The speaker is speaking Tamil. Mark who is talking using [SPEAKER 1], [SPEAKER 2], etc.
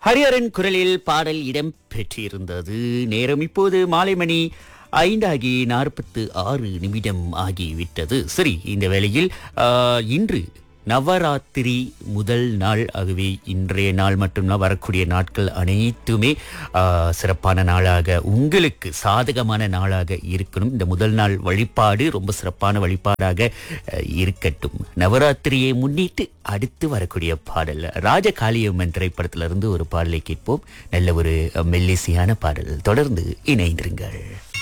[SPEAKER 1] ஹரிஹரன் குரலில் பாடல் இடம் பெற்றிருந்தது நேரம் இப்போது மாலை மணி ஐந்தாகி நாற்பத்து ஆறு நிமிடம் ஆகிவிட்டது சரி இந்த வேளையில் ஆ, இன்று நவராத்திரி முதல் நாள் ஆகவே இன்றைய நாள் மட்டும்தான் வரக்கூடிய நாட்கள் அனைத்துமே ஆ, சிறப்பான நாளாக உங்களுக்கு சாதகமான நாளாக இருக்கணும் இந்த முதல் நாள் வழிபாடு ரொம்ப சிறப்பான வழிபாடாக அ, இருக்கட்டும் நவராத்திரியை முன்னிட்டு அடுத்து வரக்கூடிய பாடல் ராஜகாளியம்மன் திரைப்படத்திலிருந்து ஒரு பாடலை கேட்போம் நல்ல ஒரு மெல்லிசையான பாடல் தொடர்ந்து இணைந்திருங்கள்